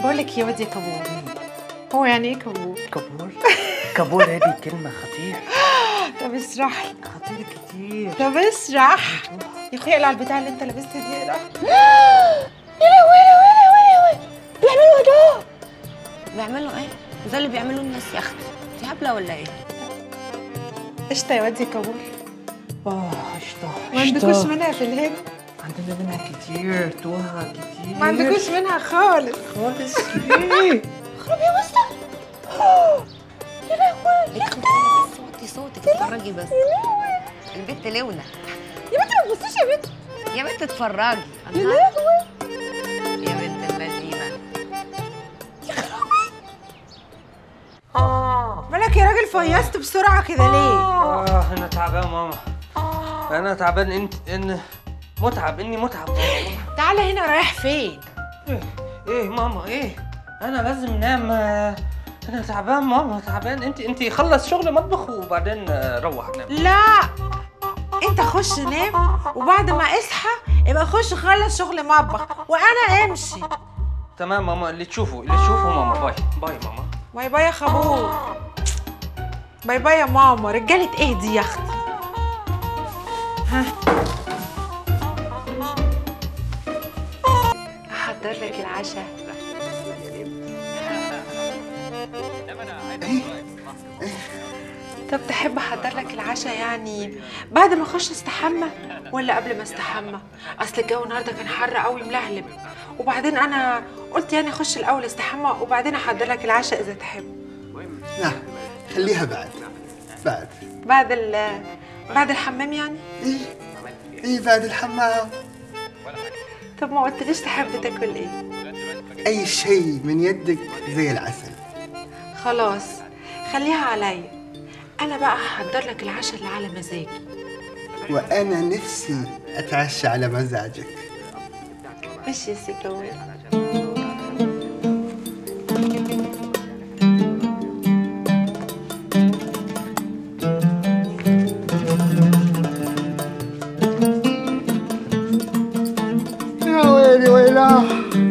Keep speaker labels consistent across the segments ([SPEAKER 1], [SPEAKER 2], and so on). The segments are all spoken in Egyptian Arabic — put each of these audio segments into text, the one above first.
[SPEAKER 1] بقول لك يا واد يا كابور هو يعني ايه كابور؟
[SPEAKER 2] كابور كابور هذه كلمة خطيرة
[SPEAKER 1] طب اشرح لي
[SPEAKER 2] خطيرة كتير
[SPEAKER 1] طب اشرح يا اخويا اقلع البتاع اللي انت لابسها دي اقلع
[SPEAKER 3] يا لهوي يا لهوي يا لهوي بيعملوا ده بيعملوا ايه؟ ده اللي بيعملوه الناس يا اختي انت هبله ولا ايه؟
[SPEAKER 1] قشطه يا واد يا كابور
[SPEAKER 2] اه قشطة
[SPEAKER 1] ما عندكوش منها في الهند
[SPEAKER 2] عندنا منها كتير توها كتير
[SPEAKER 1] ما عندكوش منها خالص
[SPEAKER 2] خالص ليه؟
[SPEAKER 3] خرب يا وسطى يا لهوي يا اختي بس وطي صوتك اتفرجي بس البت لونا
[SPEAKER 1] يا بنت ما تبصيش يا بنت
[SPEAKER 3] يا بنت اتفرجي يا لهوي يا بنت اللذينه
[SPEAKER 2] اه
[SPEAKER 1] مالك يا راجل فيصت بسرعه كده ليه؟
[SPEAKER 2] اه انا تعبان ماما انا تعبان انت ان متعب اني متعب ماما
[SPEAKER 1] تعالى هنا رايح فين؟
[SPEAKER 2] ايه ايه ماما ايه انا لازم انام آه، انا تعبان ماما تعبان انت انت خلص شغل مطبخ وبعدين آه، روح نام
[SPEAKER 1] لا انت خش نام وبعد ما اصحى يبقى خش خلص شغل مطبخ وانا امشي
[SPEAKER 2] تمام ماما اللي تشوفه اللي تشوفه ماما باي باي ماما
[SPEAKER 1] باي باي يا خبور باي باي يا ماما رجالة ايه دي يا اختي ها احضر لك العشاء طب تحب احضر لك العشاء يعني بعد ما اخش استحمى ولا قبل ما استحمى اصل الجو النهارده كان حر قوي ملهلب وبعدين انا قلت يعني اخش الاول استحمى وبعدين احضر لك العشاء اذا تحب
[SPEAKER 4] لا خليها بعد بعد
[SPEAKER 1] بعد ال بعد الحمام يعني
[SPEAKER 4] ايه ايه بعد الحمام
[SPEAKER 1] طب ما قلتليش تحب تاكل ايه
[SPEAKER 4] اي شيء من يدك زي العسل
[SPEAKER 1] خلاص خليها عليا انا بقى هحضر لك العشاء اللي على مزاجي
[SPEAKER 4] وانا نفسي اتعشى على مزاجك
[SPEAKER 1] ماشي يا سي جواد
[SPEAKER 4] يا ويلي ويلاه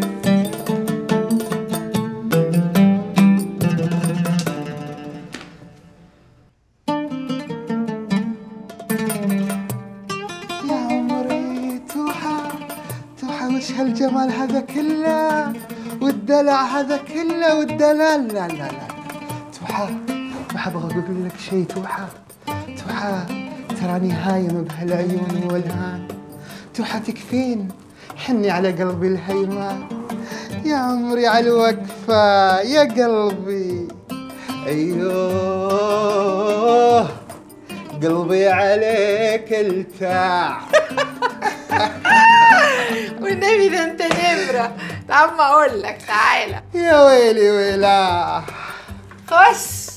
[SPEAKER 4] يا عمري توحى توحى وش هالجمال هذا كله والدلع هذا كله والدلال لا لا لا توحى توحى ابغى اقول لك شيء توحى توحى تراني هايم بهالعيون والهان توحى تكفين حني على قلبي الهيمان يا عمري على الوقفة يا قلبي أيوه قلبي عليك التاع
[SPEAKER 1] والنبي ده انت نمرة تعال ما اقول لك تعالى
[SPEAKER 4] يا ويلي ويلاه
[SPEAKER 1] خش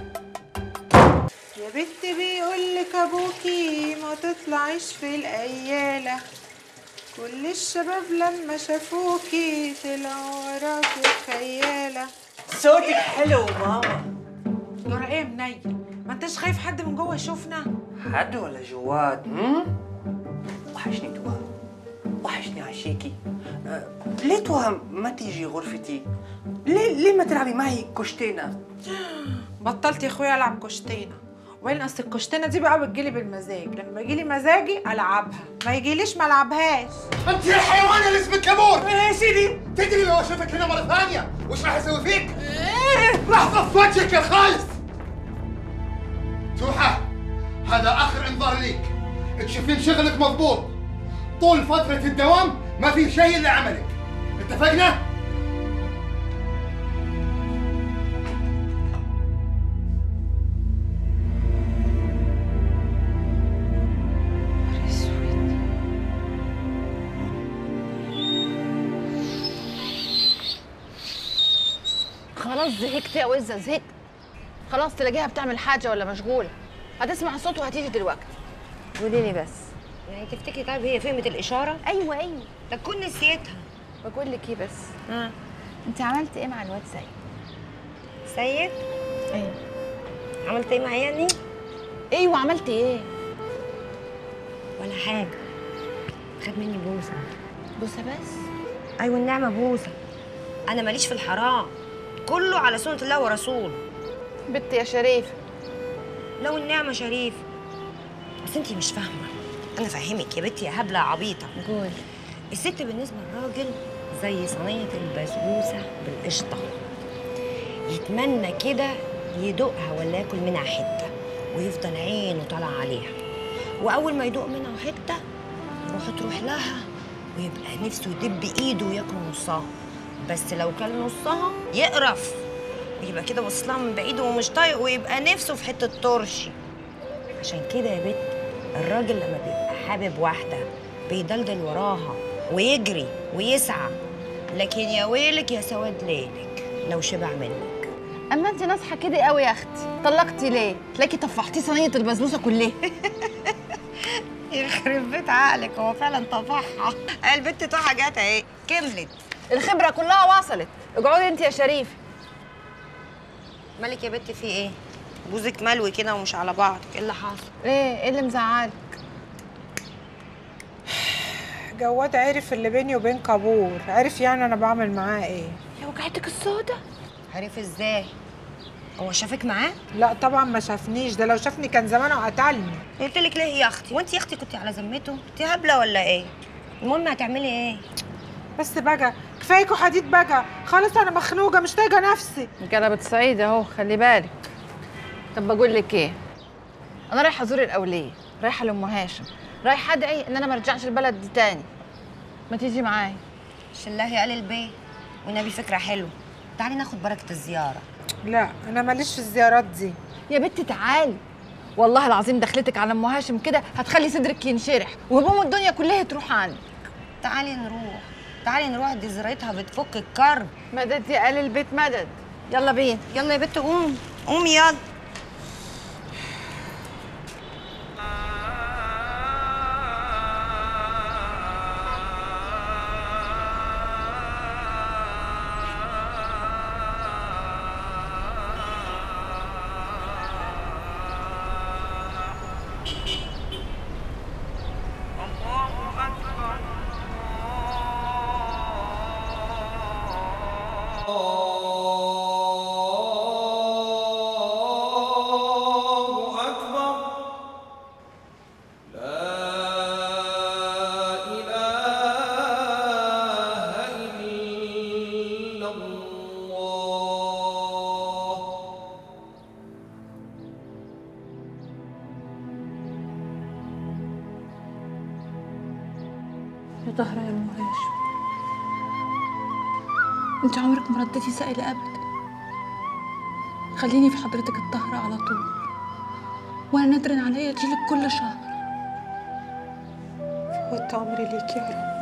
[SPEAKER 1] يا بنت بيقول لك ابوكي ما تطلعيش في الايالة كل الشباب لما شافوكي طلعوا وراكي خيالة
[SPEAKER 2] صوتك حلو ماما
[SPEAKER 1] جرى ايه منيل ما انتش خايف حد من جوه يشوفنا
[SPEAKER 2] حد ولا جواد هم؟ وحشني توها وحشني عشيكي أه ليه توها ما تيجي غرفتي؟ ليه ليه ما تلعبي معي كشتينة؟
[SPEAKER 1] بطلت يا اخويا العب كشتينه وبعدين اصل الكشتينه دي بقى بتجيلي بالمزاج لما يجيلي مزاجي العبها ما يجيليش ما العبهاش
[SPEAKER 4] أنت يا الحيوان اللي اسمك كابور
[SPEAKER 2] يا سيدي
[SPEAKER 4] تدري لو أشوفك هنا مرة ثانية وش راح أسوي فيك؟ لحظة في وجهك يا خايس توحة هذا آخر إنذار ليك تشوفين شغلك مضبوط طول فترة الدوام ما في شيء إلا عملك اتفقنا؟
[SPEAKER 5] خلاص زهقت يا وزة زهقت خلاص تلاقيها بتعمل حاجة ولا مشغولة هتسمع صوت وهتيجي دلوقتي
[SPEAKER 3] قولي لي بس يعني تفتكري طيب هي فهمت الاشاره
[SPEAKER 5] أيوة أيوة
[SPEAKER 3] ده تكون نسيتها
[SPEAKER 5] بقول لك إيه بس أنت عملت إيه مع الواد سيد؟
[SPEAKER 3] سيد
[SPEAKER 5] أيوة
[SPEAKER 3] عملت ايه معايا يعني
[SPEAKER 5] أيوة عملت إيه؟
[SPEAKER 3] ولا حاجه خد مني بوسه
[SPEAKER 5] بص بس
[SPEAKER 3] ايوه النعمه بوسه انا ماليش في الحرام كله على سنه الله ورسوله
[SPEAKER 5] بنت يا شريفه
[SPEAKER 3] لو النعمه شريف بس انتي مش فاهمه انا فاهمك يا بنتي يا هبله عبيطه
[SPEAKER 5] قول
[SPEAKER 3] الست بالنسبه للراجل زي صينيه البسبوسه بالقشطه يتمنى كده يدوقها ولا ياكل منها حته ويفضل عينه طالع عليها واول ما يدوق منها حته روح تروح لها ويبقى نفسه يدب ايده وياكل نصها بس لو كل نصها يقرف ويبقى كده باصص لها من بعيد ومش طايق ويبقى نفسه في حته ترشي عشان كده يا بت الراجل لما بيبقى حابب واحده بيدلدل وراها ويجري ويسعى لكن يا ويلك يا سواد ليلك لو شبع منك
[SPEAKER 5] اما انت ناصحه كده قوي يا اختي طلقتي ليه تلاقي طفحتي صينيه البسبوسه كلها
[SPEAKER 3] يخرب بيت عقلك هو فعلا طفحها البت طاحه جت اهي كملت
[SPEAKER 5] الخبره كلها وصلت اقعدي انت يا شريفه
[SPEAKER 3] مالك يا بت في ايه بوزك ملوي كده ومش على بعض ايه اللي حصل
[SPEAKER 5] ايه ايه اللي مزعلك
[SPEAKER 1] جواد عرف اللي بيني وبين كابور عرف يعني انا بعمل معاه ايه
[SPEAKER 5] يا وجعتك السودا
[SPEAKER 3] عرف ازاي هو شافك معاه
[SPEAKER 1] لا طبعا ما شافنيش ده لو شافني كان زمانه قتلني
[SPEAKER 3] قلت لك ليه يا اختي وانت يا اختي كنت على ذمته انت هبله ولا ايه المهم هتعملي ايه
[SPEAKER 1] بس بقى كفايكوا حديد بقى خلاص انا مخنوقه مش طايقه نفسي
[SPEAKER 5] قلبت سعيد اهو خلي بالك طب بقول لك ايه انا رايحه ازور الاوليه رايحه لام هاشم رايحه ادعي ان انا ما ارجعش البلد دي تاني ما تيجي معايا
[SPEAKER 3] شلاه قال البيه والنبي فكره حلوه تعالي ناخد بركه الزياره
[SPEAKER 1] لا انا ماليش في الزيارات دي
[SPEAKER 5] يا بنت تعالي والله العظيم دخلتك على ام هاشم كده هتخلي صدرك ينشرح وهموم الدنيا كلها تروح عنك
[SPEAKER 3] تعالي نروح تعالي نروح دي زرايتها بتفك الكرب
[SPEAKER 5] مدد يا قال البيت مدد يلا بينا
[SPEAKER 3] يلا يا بت قوم قومي يلا
[SPEAKER 6] الله أكبر لا إله إلا الله
[SPEAKER 7] يا طهرة يا ام هاشم انت عمرك ما رديتي سائلة ابدا خليني في حضرتك الطهرة على طول وانا نادرا عليا اجيلك كل شهر
[SPEAKER 1] فوت امري ليك يا رب